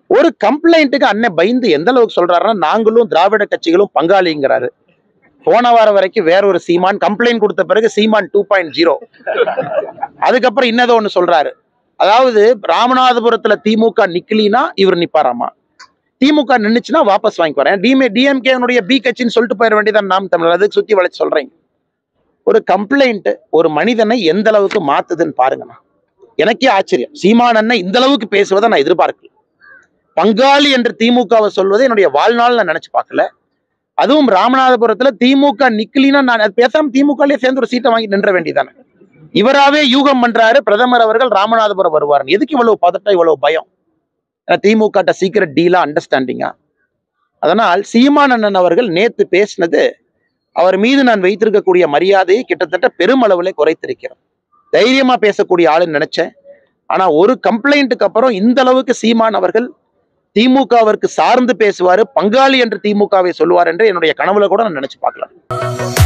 ஒரு கம்ப்ளைண்ட்டுக்கு அண்ணன் பயந்து எந்த அளவுக்கு சொல்றாருன்னா நாங்களும் திராவிட கட்சிகளும் பங்காளிங்கிறாரு போன வாரம் வரைக்கும் வேற ஒரு சீமான் கம்ப்ளைண்ட் கொடுத்த பிறகு சீமான் டூ பாயிண்ட் ஜீரோ அதுக்கப்புறம் இன்னதோ ஒண்ணு சொல்றாரு அதாவது ராமநாதபுரத்துல திமுக நிக்கலினா இவர் நிப்பாராமா திமுக நின்னுச்சுன்னா வாபஸ் வாங்கி வரேன் டிஎம்ஏ டிஎம்கே பி கட்சின்னு சொல்லிட்டு போயிட வேண்டியதான் நாம் தமிழர் அதுக்கு சுத்தி வளைச்சு சொல்றேன் ஒரு கம்ப்ளைண்ட் ஒரு மனிதனை எந்த அளவுக்கு மாத்துதுன்னு பாருங்கண்ணா எனக்கே ஆச்சரியம் சீமான் அண்ணன் இந்த அளவுக்கு பேசுவதை நான் எதிர்பார்க்கல பங்காளி என்று திமுகவை சொல்வதை என்னுடைய வாழ்நாள் நான் நினைச்சு பார்க்கல அதுவும் ராமநாதபுரத்துல திமுக நிக்கலினா நான் அது பேசாம திமுகலயே சேர்ந்து ஒரு சீட்டை வாங்கி நின்ற வேண்டியதானே இவராவே யூகம் பண்றாரு பிரதமர் அவர்கள் ராமநாதபுரம் வருவார் எதுக்கு இவ்வளவு பதட்டம் இவ்வளவு பயம் ஏன்னா திமுக சீக்கிரம் டீலா அண்டர்ஸ்டாண்டிங்கா அதனால் சீமான் அண்ணன் அவர்கள் நேத்து பேசினது அவர் மீது நான் வைத்திருக்கக்கூடிய மரியாதையை கிட்டத்தட்ட பெருமளவுல குறைத்திருக்கிறோம் தைரியமா பேசக்கூடிய ஆளுன்னு நினைச்சேன் ஆனா ஒரு கம்ப்ளைண்ட்டுக்கு அப்புறம் இந்த அளவுக்கு சீமான் அவர்கள் திமுகவிற்கு சார்ந்து பேசுவாரு பங்காளி என்று திமுகவை சொல்லுவார் என்று என்னுடைய கனவுல கூட நான் நினைச்சு பார்க்கல